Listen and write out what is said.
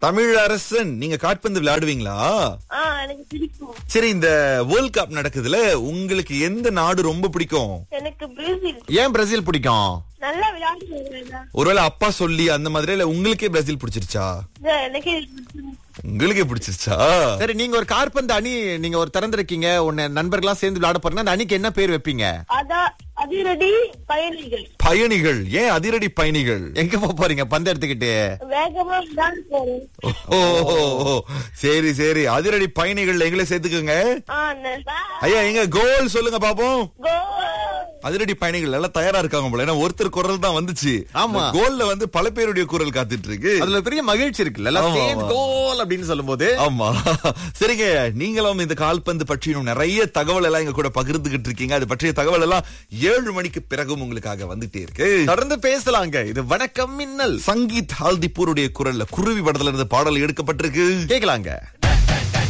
தமிழரசன் நீங்க காட்பந்து விளையாடுவீங்களா ஆ எனக்கு பிடிக்கும் சரி இந்த வேர்ல்ட் கப் நடக்குதுல உங்களுக்கு எந்த நாடு ரொம்ப பிடிக்கும் எனக்கு பிரேசில் ஏன் பிரேசில் பிடிக்கும் நல்லா விளையாடுவாங்க ஒருவேளை அப்பா சொல்லி அந்த மாதிரி இல்ல உங்களுக்கே பிரேசில் பிடிச்சிருச்சா எனக்கே பிடிச்சிருக்கு. உங்களுக்கே பிடிச்சிருச்சா சரி நீங்க ஒரு கார்பந்து அணி நீங்க ஒரு திறந்திருக்கீங்க உன்னை நண்பர்களா சேர்ந்து விளையாட போறீங்க அந்த அணிக்கு என்ன பேர் வைப்பீங்க அதான் அதிரடி பயணிகள் பயணிகள் ஏன் அதிரடி பயணிகள் எங்க போக போறீங்க பந்து எடுத்துக்கிட்டு வேகமா விளையாட போறேன் ஓ ஓ, ஓ. சரி சரி அதிரடி பயணிகள் எங்களை சேர்த்துக்கோங்க ஆ அண்ணன். ஐயா எங்க கோல் சொல்லுங்க பாப்போம் Goal. அதிரடி பயணிகள் எல்லாம் தயாரா இருக்காங்க போல ஏன்னா ஒருத்தர் குரல் தான் வந்துச்சு ஆமா. இந்த கோல்ல வந்து பல பேருடைய குரல் காத்துட்டு இருக்கு அதுல ஒரு பெரிய மகிழ்ச்சி இருக்குல்ல எல்லாம் ஆமா, சேர்ந்து ஆமா. கோல் அப்படின்னு சொல்லும்போது ஆமா சரிங்க நீங்களும் இந்த கால்பந்து பற்றி இன்னும் நிறைய தகவல் எல்லாம் எங்க கூட பகிர்ந்துகிட்டு இருக்கீங்க அது பற்றிய தகவல் எல்லாம் ஏழு மணிக்கு பிறகும் உங்களுக்காக வந்துட்டே இருக்கு தொடர்ந்து பேசலாங்க இது வணக்கம் மின்னல் சங்கீத் ஹால்திப்பூருடைய குரல்ல குருவி படத்துல இருந்து பாடல் எடுக்கப்பட்டிருக்கு கேக்கலாங்க